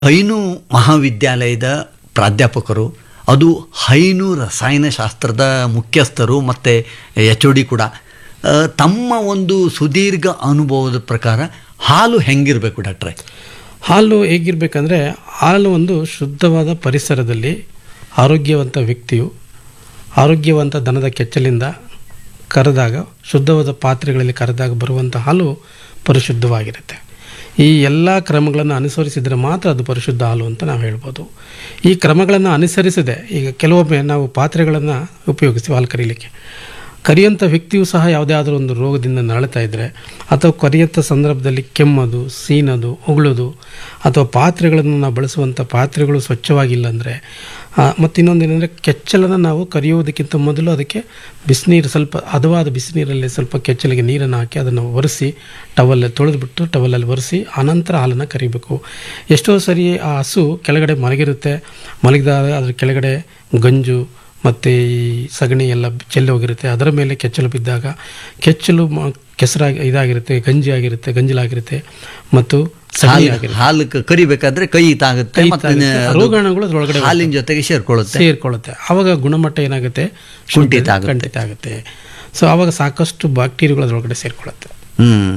ಹೈನು ಮಹಾವಿದ್ಯಾಲಯದ ಪ್ರಾಧ್ಯಾಪಕರು ಅದು ಹೈನು ರಸಾಯನಶಾಸ್ತ್ರದ ಮುಖ್ಯಸ್ಥರು ಮತ್ತು ಎಚ್ ಡಿ ಕೂಡ ಆ, ತಮ್ಮ ಒಂದು ಸುದೀರ್ಘ ಅನುಭವದ ಪ್ರಕಾರ ಹಾಲು ಹೆಂಗಿರಬೇಕು ಡಾಕ್ಟ್ರೆ ಹಾಲು ಹೇಗಿರಬೇಕಂದ್ರೆ ಹಾಲು ಒಂದು ಶುದ್ಧವಾದ ಪರಿಸರದಲ್ಲಿ ಆರೋಗ್ಯವಂತ ವ್ಯಕ್ತಿಯು ಆರೋಗ್ಯವಂತ ದನದ ಕೆಚ್ಚಲಿಂದ ಕರೆದಾಗ ಶುದ್ಧವಾದ ಪಾತ್ರೆಗಳಲ್ಲಿ ಕರೆದಾಗ ಬರುವಂಥ ಹಾಲು ಪರಿಶುದ್ಧವಾಗಿರುತ್ತೆ ಈ ಎಲ್ಲ ಕ್ರಮಗಳನ್ನು ಅನುಸರಿಸಿದರೆ ಮಾತ್ರ ಅದು ಪರಿಶುದ್ಧ ಹಾಲು ಅಂತ ನಾವು ಹೇಳ್ಬೋದು ಈ ಕ್ರಮಗಳನ್ನು ಅನುಸರಿಸದೆ ಈಗ ಕೆಲವೊಮ್ಮೆ ನಾವು ಪಾತ್ರೆಗಳನ್ನು ಉಪಯೋಗಿಸ್ತೀವಿ ಹಾಲು ಕರೀಲಿಕ್ಕೆ ಕರಿಯಂಥ ವ್ಯಕ್ತಿಯು ಸಹ ಯಾವುದೇ ಆದರೂ ಒಂದು ರೋಗದಿಂದ ನರಳ್ತಾ ಇದ್ದರೆ ಅಥವಾ ಕರಿಯಂಥ ಸಂದರ್ಭದಲ್ಲಿ ಕೆಮ್ಮೋದು ಸೀನೋದು ಉಗುಳೋದು ಅಥವಾ ಪಾತ್ರೆಗಳನ್ನು ನಾವು ಬಳಸುವಂಥ ಪಾತ್ರೆಗಳು ಸ್ವಚ್ಛವಾಗಿಲ್ಲ ಅಂದರೆ ಮತ್ತು ಇನ್ನೊಂದೇನೆಂದರೆ ಕೆಚ್ಚಲನ್ನು ನಾವು ಕರಿಯೋದಕ್ಕಿಂತ ಮೊದಲು ಅದಕ್ಕೆ ಬಿಸಿನೀರು ಸ್ವಲ್ಪ ಹದವಾದ ಬಿಸಿನೀರಲ್ಲಿ ಸ್ವಲ್ಪ ಕೆಚ್ಚಲಿಗೆ ನೀರನ್ನು ಹಾಕಿ ಅದನ್ನು ಒರೆಸಿ ಟವಲ್ ತೊಳೆದ್ಬಿಟ್ಟು ಟವಲಲ್ಲಿ ಒರೆಸಿ ಆನಂತರ ಹಾಲನ್ನು ಕರಿಬೇಕು ಎಷ್ಟೋ ಸರಿ ಆ ಹಸು ಕೆಳಗಡೆ ಮಲಗಿರುತ್ತೆ ಮಲಗಿದಾಗ ಅದ್ರ ಕೆಳಗಡೆ ಗಂಜು ಮತ್ತು ಈ ಸಗಣಿ ಎಲ್ಲ ಚೆಲ್ಲಿ ಹೋಗಿರುತ್ತೆ ಅದರ ಮೇಲೆ ಕೆಚ್ಚಲು ಬಿದ್ದಾಗ ಕೆಚ್ಚಲು ಮ ಕೆಸರಾಗಿ ಇದಾಗಿರುತ್ತೆ ಗಂಜಿ ಆಗಿರುತ್ತೆ ಗಂಜಲಾಗಿರುತ್ತೆ ಮತ್ತು ಸಗಣಿ ಹಾಲು ಆಗಿರುತ್ತೆ ಹಾಲು ಕ- ಕರಿಬೇಕಾದ್ರೆ ಕೈ ತಾಗುತ್ತೆ ಕೈ ಮತ್ತೆ ತಾಗುತ್ತೆ. ಅದು ರೋಗಾಣುಗಳು ಅದ್ರೊಳಗಡೆ ಹಾಲಿನ ಜೊತೆಗೆ ಸೇರ್ಕೊಳ್ಳುತ್ತೆ ಸೇರ್ಕೊಳ್ಳುತ್ತೆ ಆವಾಗ ಗುಣಮಟ್ಟ ಏನಾಗುತ್ತೆ ಕುಂಠಿತ ಆಗುತ್ತೆ. ಖಂಡಿತ ಆಗುತ್ತೆ ಸೊ ಆವಾಗ ಸಾಕಷ್ಟು ಬ್ಯಾಕ್ಟೀರಿಯಾಗಳು ಅದರೊಳಗಡೆ ಸೇರ್ಕೊಳ್ಳುತ್ತೆ ಹ್ಮ್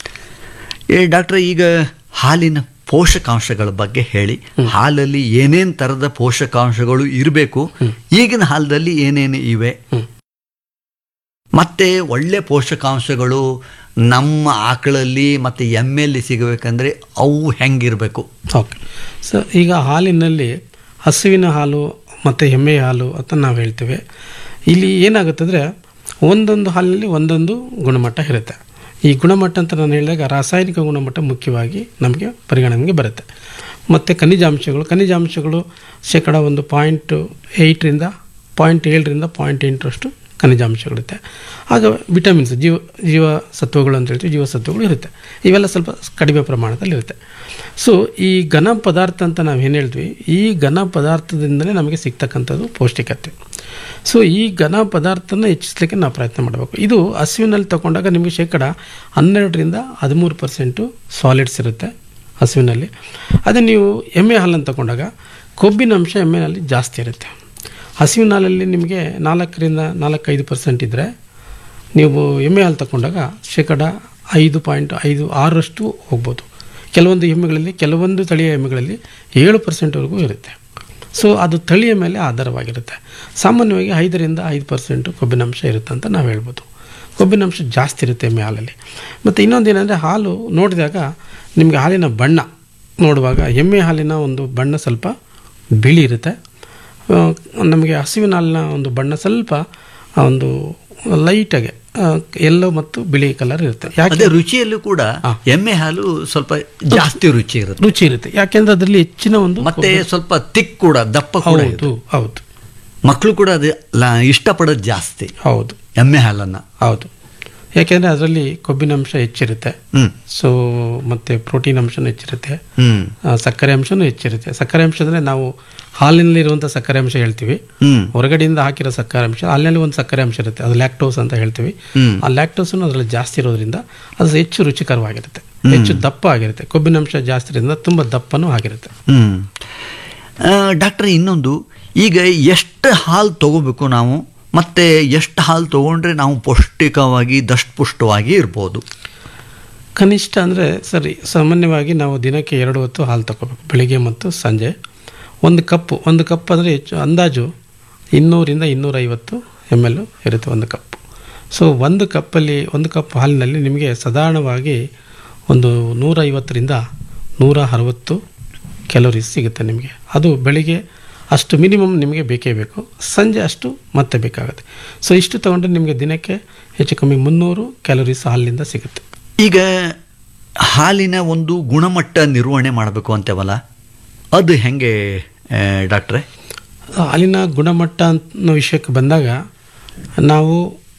ಏ ಡಾಕ್ಟ್ರೆ ಈಗ ಹಾಲಿನ ಪೋಷಕಾಂಶಗಳ ಬಗ್ಗೆ ಹೇಳಿ ಹಾಲಲ್ಲಿ ಏನೇನ್ ತರದ ಪೋಷಕಾಂಶಗಳು ಇರಬೇಕು ಈಗಿನ ಹಾಲದಲ್ಲಿ ಏನೇನು ಇವೆ ಮತ್ತೆ ಒಳ್ಳೆ ಪೋಷಕಾಂಶಗಳು ನಮ್ಮ ಆಕಳಲ್ಲಿ ಮತ್ತೆ ಎಮ್ಮೆಯಲ್ಲಿ ಸಿಗಬೇಕಂದ್ರೆ ಅವು ಹೆಂಗಿರಬೇಕು ಓಕೆ ಸೊ ಈಗ ಹಾಲಿನಲ್ಲಿ ಹಸುವಿನ ಹಾಲು ಮತ್ತು ಎಮ್ಮೆಯ ಹಾಲು ಅಂತ ನಾವು ಹೇಳ್ತೇವೆ ಇಲ್ಲಿ ಏನಾಗುತ್ತಂದರೆ ಒಂದೊಂದು ಹಾಲಿನಲ್ಲಿ ಒಂದೊಂದು ಗುಣಮಟ್ಟ ಇರುತ್ತೆ ಈ ಗುಣಮಟ್ಟ ಅಂತ ನಾನು ಹೇಳಿದಾಗ ರಾಸಾಯನಿಕ ಗುಣಮಟ್ಟ ಮುಖ್ಯವಾಗಿ ನಮಗೆ ಪರಿಗಣನೆಗೆ ಬರುತ್ತೆ ಮತ್ತು ಖನಿಜಾಂಶಗಳು ಖನಿಜಾಂಶಗಳು ಶೇಕಡ ಒಂದು ಪಾಯಿಂಟ್ ಏಯ್ಟ್ರಿಂದ ಪಾಯಿಂಟ್ ಏಳರಿಂದ ಪಾಯಿಂಟ್ ಎಂಟರಷ್ಟು ಖನಿಜಾಂಶಗಳಿರುತ್ತೆ ಆಗ ವಿಟಮಿನ್ಸ್ ಜೀವ ಜೀವ ಸತ್ವಗಳು ಅಂತ ಹೇಳ್ತೀವಿ ಜೀವಸತ್ವಗಳು ಇರುತ್ತೆ ಇವೆಲ್ಲ ಸ್ವಲ್ಪ ಕಡಿಮೆ ಪ್ರಮಾಣದಲ್ಲಿ ಇರುತ್ತೆ ಸೊ ಈ ಘನ ಪದಾರ್ಥ ಅಂತ ನಾವು ಏನು ಹೇಳ್ತೀವಿ ಈ ಘನ ಪದಾರ್ಥದಿಂದಲೇ ನಮಗೆ ಸಿಗ್ತಕ್ಕಂಥದ್ದು ಪೌಷ್ಟಿಕತೆ ಸೊ ಈ ಘನ ಪದಾರ್ಥನ ಹೆಚ್ಚಿಸಲಿಕ್ಕೆ ನಾವು ಪ್ರಯತ್ನ ಮಾಡಬೇಕು ಇದು ಹಸುವಿನಲ್ಲಿ ತಗೊಂಡಾಗ ನಿಮಗೆ ಶೇಕಡ ಹನ್ನೆರಡರಿಂದ ಹದಿಮೂರು ಪರ್ಸೆಂಟು ಸಾಲಿಡ್ಸ್ ಇರುತ್ತೆ ಹಸುವಿನಲ್ಲಿ ಅದೇ ನೀವು ಎಮ್ಮೆ ಹಾಲನ್ನು ತಗೊಂಡಾಗ ಕೊಬ್ಬಿನ ಅಂಶ ಎಮ್ಮೆನಲ್ಲಿ ಜಾಸ್ತಿ ಇರುತ್ತೆ ಹಸುವಿನ ಹಾಲಲ್ಲಿ ನಿಮಗೆ ನಾಲ್ಕರಿಂದ ನಾಲ್ಕೈದು ಪರ್ಸೆಂಟ್ ಇದ್ದರೆ ನೀವು ಎಮ್ಮೆ ಹಾಲು ತಗೊಂಡಾಗ ಶೇಕಡ ಐದು ಪಾಯಿಂಟ್ ಐದು ಆರರಷ್ಟು ಹೋಗ್ಬೋದು ಕೆಲವೊಂದು ಎಮ್ಮೆಗಳಲ್ಲಿ ಕೆಲವೊಂದು ತಳಿಯ ಎಮ್ಮೆಗಳಲ್ಲಿ ಏಳು ಪರ್ಸೆಂಟ್ವರೆಗೂ ಇರುತ್ತೆ ಸೊ ಅದು ತಳಿಯ ಮೇಲೆ ಆಧಾರವಾಗಿರುತ್ತೆ ಸಾಮಾನ್ಯವಾಗಿ ಐದರಿಂದ ಐದು ಪರ್ಸೆಂಟು ಕೊಬ್ಬಿನಾಂಶ ಇರುತ್ತೆ ಅಂತ ನಾವು ಹೇಳ್ಬೋದು ಕೊಬ್ಬಿನಾಂಶ ಜಾಸ್ತಿ ಇರುತ್ತೆ ಎಮ್ಮೆ ಹಾಲಲ್ಲಿ ಮತ್ತು ಇನ್ನೊಂದು ಏನಂದರೆ ಹಾಲು ನೋಡಿದಾಗ ನಿಮಗೆ ಹಾಲಿನ ಬಣ್ಣ ನೋಡುವಾಗ ಎಮ್ಮೆ ಹಾಲಿನ ಒಂದು ಬಣ್ಣ ಸ್ವಲ್ಪ ಬಿಳಿ ಇರುತ್ತೆ ಆ, ನಮಗೆ ಹಸುವಿನ ಹಾಲಿನ ಒಂದು ಬಣ್ಣ ಸ್ವಲ್ಪ ಆ, ಒಂದು ಲೈಟಾಗಿ ಎಲ್ಲೋ ಮತ್ತು ಬಿಳಿ ಕಲರ್ ಇರುತ್ತೆ ಯಾಕೆ ಅದೇ ರುಚಿಯಲ್ಲೂ ಕೂಡ ಎಮ್ಮೆ ಹಾಲು ಸ್ವಲ್ಪ ಜಾಸ್ತಿ ರುಚಿ ಇರುತ್ತೆ ರುಚಿ ಇರುತ್ತೆ ಯಾಕೆಂದ್ರೆ ಅದರಲ್ಲಿ ಹೆಚ್ಚಿನ ಒಂದು ಮತ್ತೆ ಸ್ವಲ್ಪ ತಿಕ್ ಕೂಡ ದಪ್ಪ ಕೂಡ ಇದೆ. ಹೌದು ಹೌದು ಮಕ್ಕಳು ಕೂಡ ಅದು ಲ- ಇಷ್ಟಪಡೋದು ಜಾಸ್ತಿ ಹೌದು ಎಮ್ಮೆ ಹಾಲನ್ನ ಹೌದು ಯಾಕೆಂದರೆ ಅದರಲ್ಲಿ ಕೊಬ್ಬಿನಾಂಶ ಹೆಚ್ಚಿರುತ್ತೆ ಹ್ಮ್ ಸೊ ಮತ್ತು ಪ್ರೋಟೀನ್ ಅಂಶನೂ ಹೆಚ್ಚಿರುತ್ತೆ ಹ್ಮ್ ಆ, ಸಕ್ಕರೆ ಅಂಶನೂ ಹೆಚ್ಚಿರುತ್ತೆ ಸಕ್ಕರೆ ಅಂಶ ಅಂದರೆ ನಾವು ಹಾಲಿನಲ್ಲಿರುವಂಥ ಸಕ್ಕರೆ ಅಂಶ ಹೇಳ್ತೀವಿ ಹ್ಮ್ ಹೊರಗಡೆಯಿಂದ ಹಾಕಿರೋ ಸಕ್ಕರೆ ಅಂಶ ಅಲ್ಲಲ್ಲಿ ಒಂದು ಸಕ್ಕರೆ ಅಂಶ ಇರುತ್ತೆ ಅದು ಲ್ಯಾಕ್ಟೋಸ್ ಅಂತ ಹೇಳ್ತೀವಿ ಹ್ಮ್. ಆ ಲ್ಯಾಕ್ಟೋಸನ್ನು ಅದರಲ್ಲಿ ಜಾಸ್ತಿ ಇರೋದ್ರಿಂದ ಅದು ಹೆಚ್ಚು ರುಚಿಕರವಾಗಿರುತ್ತೆ ಹೆಚ್ಚು ದಪ್ಪ ಆಗಿರುತ್ತೆ ಕೊಬ್ಬಿನಾಂಶ ಜಾಸ್ತಿ ಇರೋದ್ರಿಂದ ತುಂಬ ದಪ್ಪನೂ ಆಗಿರುತ್ತೆ ಹ್ಮ್ ಡಾಕ್ಟರ್ ಇನ್ನೊಂದು ಈಗ ಎಷ್ಟು ಹಾಲು ತಗೋಬೇಕು ನಾವು ಮತ್ತೆ ಎಷ್ಟು ಹಾಲು ತಗೊಂಡ್ರೆ ನಾವು ಪೌಷ್ಟಿಕವಾಗಿ ದಷ್ಟಪುಷ್ಟವಾಗಿ ಇರ್ಬೋದು ಕನಿಷ್ಠ ಅಂದರೆ ಸರಿ ಸಾಮಾನ್ಯವಾಗಿ ನಾವು ದಿನಕ್ಕೆ ಎರಡು ಹೊತ್ತು ಹಾಲು ತಗೋಬೇಕು ಬೆಳಿಗ್ಗೆ ಮತ್ತು ಸಂಜೆ ಒಂದು ಕಪ್ಪು ಒಂದು ಕಪ್ ಅಂದರೆ ಹೆಚ್ಚು ಅಂದಾಜು ಇನ್ನೂರಿಂದ ಇನ್ನೂರೈವತ್ತು ಎಮ್ ಎಲ್ ಇರುತ್ತೆ ಒಂದು ಕಪ್ ಸೊ ಒಂದು ಕಪ್ಪಲ್ಲಿ ಒಂದು ಕಪ್ ಹಾಲಿನಲ್ಲಿ ನಿಮಗೆ ಸಾಧಾರಣವಾಗಿ ಒಂದು ನೂರೈವತ್ತರಿಂದ ನೂರ ಅರವತ್ತು ಕ್ಯಾಲೋರೀಸ್ ಸಿಗುತ್ತೆ ನಿಮಗೆ ಅದು ಬೆಳಿಗ್ಗೆ ಅಷ್ಟು ಮಿನಿಮಮ್ ನಿಮಗೆ ಬೇಕೇ ಬೇಕು ಸಂಜೆ ಅಷ್ಟು ಮತ್ತೆ ಬೇಕಾಗುತ್ತೆ ಸೊ ಇಷ್ಟು ತೊಗೊಂಡ್ರೆ ನಿಮಗೆ ದಿನಕ್ಕೆ ಹೆಚ್ಚು ಕಮ್ಮಿ ಮುನ್ನೂರು ಕ್ಯಾಲೋರೀಸ್ ಹಾಲಿನಿಂದ ಸಿಗುತ್ತೆ ಈಗ ಹಾಲಿನ ಒಂದು ಗುಣಮಟ್ಟ ನಿರ್ವಹಣೆ ಮಾಡಬೇಕು ಅಂತೇವಲ್ಲ ಅದು ಹೆಂಗೆ ಆ, ಡಾಕ್ಟ್ರೆ ಹಾಲಿನ ಗುಣಮಟ್ಟ ಅನ್ನೋ ವಿಷಯಕ್ಕೆ ಬಂದಾಗ ನಾವು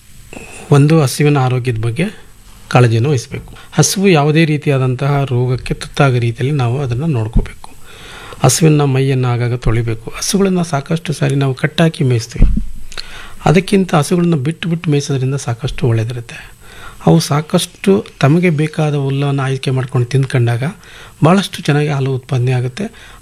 ಒಂದು ಹಸುವಿನ ಆರೋಗ್ಯದ ಬಗ್ಗೆ ಕಾಳಜಿಯನ್ನು ವಹಿಸಬೇಕು ಹಸುವು ಯಾವುದೇ ರೀತಿಯಾದಂತಹ ರೋಗಕ್ಕೆ ತುತ್ತಾಗೋ ರೀತಿಯಲ್ಲಿ ನಾವು ಅದನ್ನು ನೋಡ್ಕೋಬೇಕು ಹಸುವಿನ ಮೈಯನ್ನು ಆಗಾಗ ತೊಳಿಬೇಕು ಹಸುಗಳನ್ನು ಸಾಕಷ್ಟು ಸಾರಿ ನಾವು ಕಟ್ಟಾಕಿ ಮೇಯಿಸ್ತೀವಿ ಅದಕ್ಕಿಂತ ಹಸುಗಳನ್ನ ಬಿಟ್ಟು ಬಿಟ್ಟು ಮೇಯಿಸೋದ್ರಿಂದ ಸಾಕಷ್ಟು ಒಳ್ಳೆಯದಿರುತ್ತೆ ಅವು ಸಾಕಷ್ಟು ತಮಗೆ ಬೇಕಾದ ಹುಲ್ಲನ್ನು ಆಯ್ಕೆ ಮಾಡ್ಕೊಂಡು ತಿಂದ್ಕೊಂಡಾಗ ಭಾಳಷ್ಟು ಚೆನ್ನಾಗಿ ಹಾಲು ಉತ್ಪಾದನೆ ಆಗುತ್ತೆ